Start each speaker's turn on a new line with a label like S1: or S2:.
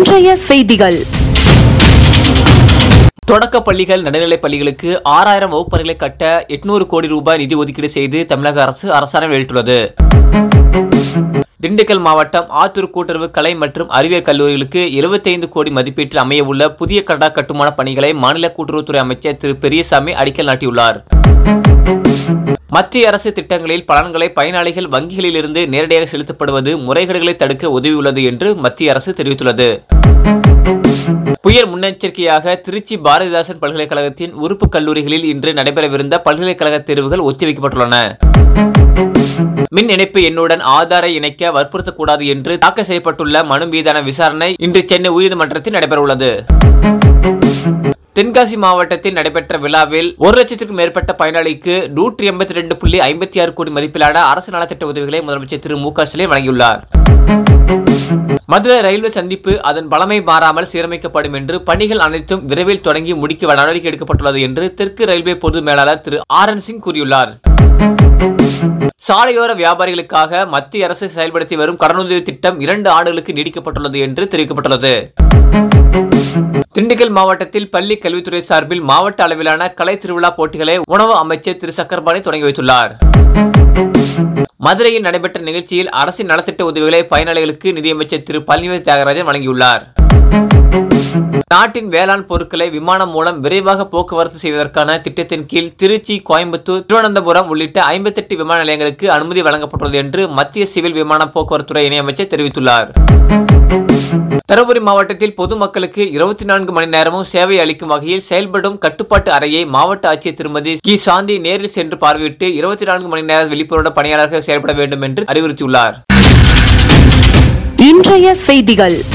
S1: இன்றைய செய்திகள்
S2: தொடக்க பள்ளிகள் நடுநிலைப் பள்ளிகளுக்கு ஆறாயிரம் வகுப்பறைகளை கட்ட எட்நூறு கோடி ரூபாய் நிதி ஒதுக்கீடு செய்து தமிழக அரசு அரசாணை வெளியிட்டுள்ளது திண்டுக்கல் மாவட்டம் ஆத்தூர் கூட்டுறவு கலை மற்றும் அறிவியல் கல்லூரிகளுக்கு 75 கோடி மதிப்பீட்டில் அமையவுள்ள புதிய கட்டட கட்டுமான பணிகளை மாநில கூட்டுறவுத்துறை அமைச்சர் திரு பெரியசாமி அடிக்கல் நாட்டியுள்ளார் மத்திய அரசு திட்டங்களில் பலன்களை பயனாளிகள் வங்கிகளிலிருந்து நேரடியாக செலுத்தப்படுவது முறைகேடுகளை தடுக்க உதவியுள்ளது என்று மத்திய அரசு தெரிவித்துள்ளது புயல் முன்னெச்சரிக்கையாக திருச்சி பாரதிதாசன் பல்கலைக்கழகத்தின் உறுப்பு கல்லூரிகளில் இன்று நடைபெறவிருந்த பல்கலைக்கழக தேர்வுகள் ஒத்திவைக்கப்பட்டுள்ளன மின் இணைப்பு எண்ணுடன் ஆதாரை இணைக்க வற்புறுத்தக்கூடாது என்று தாக்கல் செய்யப்பட்டுள்ள மனு மீதான விசாரணை இன்று சென்னை உயர்நீதிமன்றத்தில் நடைபெறவுள்ளது தென்காசி மாவட்டத்தில் நடைபெற்ற விழாவில் ஒரு லட்சத்திற்கும் மேற்பட்ட பயனாளிக்கு நூற்றி எண்பத்தி ரெண்டு புள்ளி ஐம்பத்தி ஆறு கோடி மதிப்பிலான அரசு நலத்திட்ட உதவிகளை முதலமைச்சர் திரு மு க ஸ்டாலின் வழங்கியுள்ளார் மதுரை ரயில்வே சந்திப்பு அதன் பலமை மாறாமல் சீரமைக்கப்படும் என்று பணிகள் அனைத்தும் விரைவில் தொடங்கி முடிக்க நடவடிக்கை எடுக்கப்பட்டுள்ளது என்று தெற்கு ரயில்வே பொது மேலாளர் திரு ஆர் என் சிங் கூறியுள்ளார் சாலையோர வியாபாரிகளுக்காக மத்திய அரசு செயல்படுத்தி வரும் கடனுதவி திட்டம் இரண்டு ஆண்டுகளுக்கு நீடிக்கப்பட்டுள்ளது என்று தெரிவிக்கப்பட்டுள்ளது திண்டுக்கல் மாவட்டத்தில் பள்ளி கல்வித்துறை சார்பில் மாவட்ட அளவிலான கலை திருவிழா போட்டிகளை உணவு அமைச்சர் திரு சக்கர்பாணி தொடங்கி வைத்துள்ளார் மதுரையில் நடைபெற்ற நிகழ்ச்சியில் அரசின் நலத்திட்ட உதவிகளை பயனாளிகளுக்கு நிதியமைச்சர் திரு பழனிவேல் தியாகராஜன் வழங்கியுள்ளார் நாட்டின் வேளாண் பொருட்களை விமானம் மூலம் விரைவாக போக்குவரத்து செய்வதற்கான திட்டத்தின் கீழ் திருச்சி கோயம்புத்தூர் திருவனந்தபுரம் உள்ளிட்ட ஐம்பத்தெட்டு விமான நிலையங்களுக்கு அனுமதி வழங்கப்பட்டுள்ளது என்று மத்திய சிவில் விமான போக்குவரத்துறை இணையமைச்சர் தெரிவித்துள்ளார் தருமபுரி மாவட்டத்தில் பொதுமக்களுக்கு இருபத்தி நான்கு மணி நேரமும் சேவை அளிக்கும் வகையில் செயல்படும் கட்டுப்பாட்டு அறையை மாவட்ட ஆட்சியர் திருமதி கி சாந்தி நேரில் சென்று பார்வையிட்டு இருபத்தி நான்கு மணி நேர விழிப்புணர்வு பணியாளர்கள் செயல்பட வேண்டும் என்று அறிவுறுத்தியுள்ளார்
S1: இன்றைய செய்திகள்